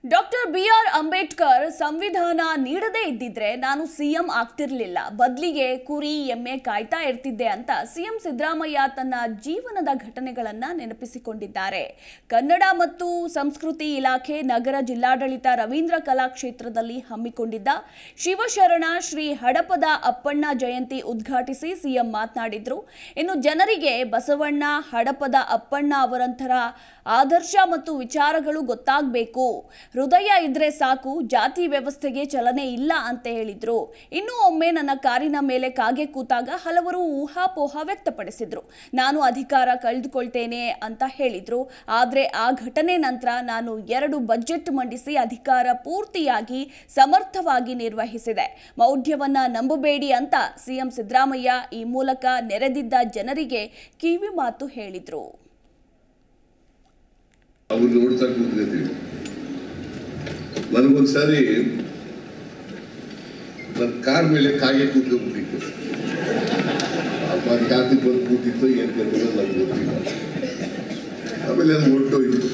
Doctor B R Ambedkar ಸಂವಿಧಾನ ನೀಡದೇ ಇದ್ದಿದ್ರೆ ನಾನು ಸಿಎಂ ಆಗ್ತಿರ್ಲಿಲ್ಲ ಬದಲಿಗೆ ಕುರಿ ಎಮ್ಮೆ ಕಾಯ್ತಾ ಇರ್ತಿದ್ದೆ ಅಂತ ಸಿಎಂ ಸಿದ್ದರಾಮಯ್ಯ ತನ್ನ ಜೀವನದ ಘಟನೆಗಳನ್ನ ನೆನಪಿಸಿಕೊಂಡಿದ್ದಾರೆ ಕನ್ನಡ ಮತ್ತು ಸಂಸ್ಕೃತಿ ಇಲಾಖೆ ನಗರ ಜಿಲ್ಲಾಡಳಿತ ರವೀಂದ್ರ ಕಲಾಕ್ಷೇತ್ರದಲ್ಲಿ ಹಮ್ಮಿಕೊಂಡಿದ್ದ ಶಿವಶರಣ ಶ್ರೀ ಹಡಪದ ಅಪ್ಪಣ್ಣ ಜಯಂತಿ ಉದ್ಘಾಟಿಸಿ ಸಿಎಂ ಮಾತನಾಡಿದ್ರು ಇನ್ನು ಜನರಿಗೆ ಬಸವಣ್ಣ ಹಡಪದ ಅಪ್ಪಣ್ಣ ಅವರಂತರ ಆದರ್ಶ ಮತ್ತು ವಿಚಾರಗಳು ಗೊತ್ತಾಗಬೇಕು ಹೃದಯ ಇದ್ರೆ ಸಾಕು ಜಾತಿ ವ್ಯವಸ್ಥೆಗೆ ಚಲನೆ ಇಲ್ಲ ಅಂತ ಹೇಳಿದ್ರು ಇನ್ನೂ ಒಮ್ಮೆ ನನ್ನ ಕಾರಿನ ಮೇಲೆ ಕಾಗೆ ಕೂತಾಗ ಹಲವರು ಊಹಾಪೋಹ ವ್ಯಕ್ತಪಡಿಸಿದ್ರು ನಾನು ಅಧಿಕಾರ ಕಳೆದುಕೊಳ್ತೇನೆ ಅಂತ ಹೇಳಿದ್ರು ಆದ್ರೆ ಆ ಘಟನೆ ನಂತರ ನಾನು ಎರಡು ಬಜೆಟ್ ಮಂಡಿಸಿ ಅಧಿಕಾರ ಪೂರ್ತಿಯಾಗಿ ಸಮರ್ಥವಾಗಿ ನಿರ್ವಹಿಸಿದೆ ಮೌಢ್ಯವನ್ನ ನಂಬಬೇಡಿ ಅಂತ ಸಿಎಂ ಸಿದ್ದರಾಮಯ್ಯ ಈ ಮೂಲಕ ನೆರೆದಿದ್ದ ಜನರಿಗೆ ಕಿವಿ ಮಾತು ಹೇಳಿದ್ರು ಅವ್ರು ನೋಡ್ತಾ ಕೂತ್ಕೊತೀವಿ ನನಗೊಂದ್ಸಾರಿ ನನ್ನ ಕಾರ್ ಮೇಲೆ ಕಾಗೆ ಕೂತ್ಕೊಂಡ್ಬಿಟ್ಟಿತ್ತು ಅಪ್ಪ ಅದು ಯಾತಕ್ಕೆ ಬಂದು ಕೂತಿತ್ತು ಏನ್ ಕಟ್ಟಿಲ್ಲ ನನಗೆ ಗೊತ್ತಿಲ್ಲ ಆಮೇಲೆ ಅದು ಹೊರಟೋಯ್ತು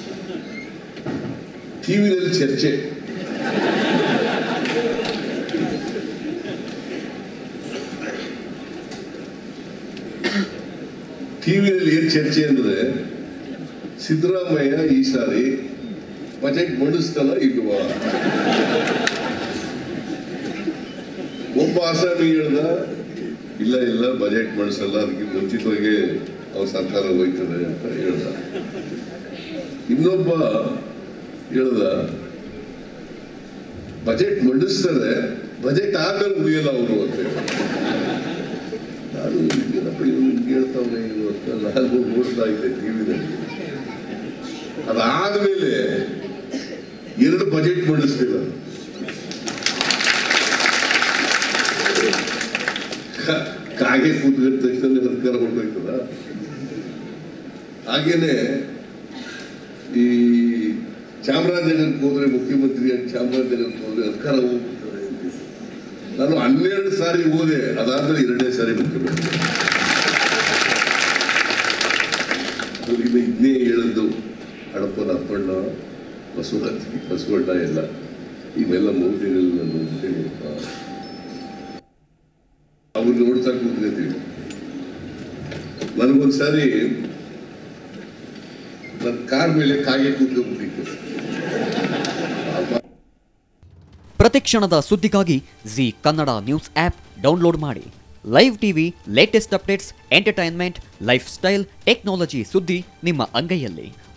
ಟಿವಿನಲ್ಲಿ ಚರ್ಚೆ ಟಿವಿನಲ್ಲಿ ಏನ್ ಚರ್ಚೆ ಅಂದ್ರೆ ಸಿದ್ದರಾಮಯ್ಯ ಈ ಸಾರಿ ಬಜೆಟ್ ಮಂಡಿಸ್ತಾನ ಇಲ್ವಾ ಒಬ್ಬ ಆಸಾಮಿ ಹೇಳ್ದ ಇಲ್ಲ ಇಲ್ಲ ಬಜೆಟ್ ಮಂಡಿಸಲ್ಲ ಅದಕ್ಕೆ ಮುಂಚಿತವಾಗಿ ಅವ್ರ ಸರ್ಕಾರ ಹೋಯ್ತದೆ ಅಂತ ಹೇಳ್ದ ಇನ್ನೊಬ್ಬ ಹೇಳ್ದ ಬಜೆಟ್ ಮಂಡಿಸ್ತಾರೆ ಬಜೆಟ್ ಆದ್ಮೇಲೆ ಮುಗಿಯಲ್ಲ ಅವರು ಅಂತ ಹೇಳ್ದ. ನಾನು ಏನಪ್ಪ ಇವ್ನು ಹಿಂಗ್ ಹೇಳ್ತಾವ್ನೆ ಇವ್ನು ಅಂತ ನಾನು ನೋಡ್ತಾ ಇದ್ದೆ ಟಿವಿನಲ್ಲಿ ಅದಾದ್ಮೇಲೆ ಎರಡು ಬಜೆಟ್ ಮಂಡಿಸ್ತಿಲ್ಲ ಕ- ಕಾಗೆ ಕೂತ್ಕೊಂಡ ತಕ್ಷಣ ಸರ್ಕಾರ ಹೊರಟೋಯ್ತದ ಹಾಗೇನೆ ಈ ಚಾಮರಾಜನಗರಕ್ಕೆ ಹೋದ್ರೆ ಮುಖ್ಯಮಂತ್ರಿ ಆಗಿ ಚಾಮರಾಜನಗರಕ್ಕೆ ಹೋದ್ರೆ ಅಧಿಕಾರ ಹೋಗ್ಬಿಡ್ತದೆ ನಾನು ಹನ್ನೆರಡು ಸಾರಿ ಹೋದೆ ಅದಾದ್ಮೇಲೆ ಎರಡನೇ ಸಾರಿ ಮುಖ್ಯಮಂತ್ರಿ ಇನ್ನು ಇದನ್ನೇ ಹೇಳದ್ದು ಹಡಪನ ಅಪ್ಪಣ್ಣ ಬಸವರಾಜ್ ಬಸವಣ್ಣ ಎಲ್ಲ ಇವೆಲ್ಲ ಮೌಲ್ಯಗಳನ್ನ ನೋಡ್ಬಿಟ್ಟೆ ನೋಡ್ತಾ ಅವ್ರು ನೋಡ್ತಾ ಕೂತ್ಕೊತೀವಿ ನನಗೊಂದ್ಸಾರಿ ನನ್ನ ಕಾರ್ ಮೇಲೆ ಕಾಗೆ ಕೂತ್ಕೊಂಡ್ಬಿಟ್ಟಿತ್ತು ಅಪ್ಪ ಪ್ರತಿಕ್ಷಣದ ಸುದ್ದಿಗಾಗಿ Zee Kannada news app download ಮಾಡಿ live TV latest updates entertainment lifestyle technology ಸುದ್ದಿ ನಿಮ್ಮ ಅಂಗೈಯಲ್ಲಿ